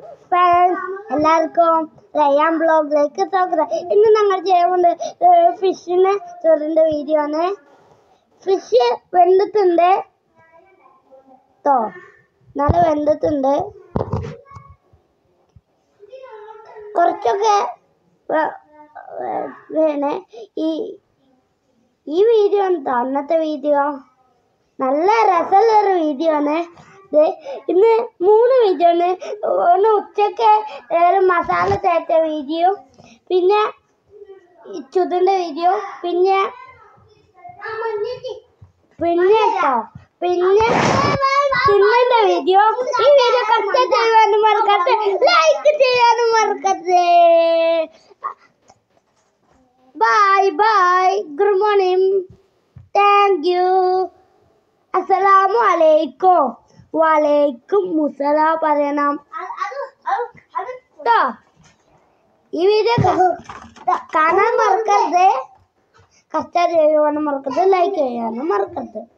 friends എല്ലാവർക്കും Ryan ബ്ലോഗിലേക്ക് സ്വാഗതം ഇന്ന് ഞങ്ങൾ ചെയ്യുന്നത് ഫിഷിന് ചോറിൻ്റെ വീഡിയോ ആണ് ഫിഷ് വെന്തിട്ടുണ്ട് കേട്ടോ നല്ല വെന്തിട്ടുണ്ട് കുറച്ചൊക്കെ വേ- വേ- വേണേ ഈ ഈ വീഡിയോ ആണ് ട്ടോ അന്നത്തെ വീഡിയോ നല്ല രസമുള്ളൊരു വീഡിയോ ആണ് ഇത് ഇന്ന് മൂന്ന് വീഡിയോ ആണ് ഒന്ന് ഉച്ചക്ക് ഒരു മസാല തേച്ച വീഡിയോ പിന്നെ ഈ ചുതിൻ്റെ വീഡിയോ പിന്നെ പിന്നെ കേട്ടോ പിന്നെ തിന്നന്റെ വീഡിയോ ഈ വീഡിയോ കഷ്ട ചെയ്യാനും മറക്കട്ടെ ലൈക്ക് ചെയ്യാനും മറക്കട്ടെ bye bye good morning thank you അസ്സലാമു അലൈക്കും വലൈക്കും മുസല പറയണം ട്ടോ ഈ വീഡിയോ കാണാൻ മറക്കരുത് കഷ്ട ചെയ്യാനും മറക്കരുത് ലൈക്ക് ചെയ്യാനും മറക്കരുത്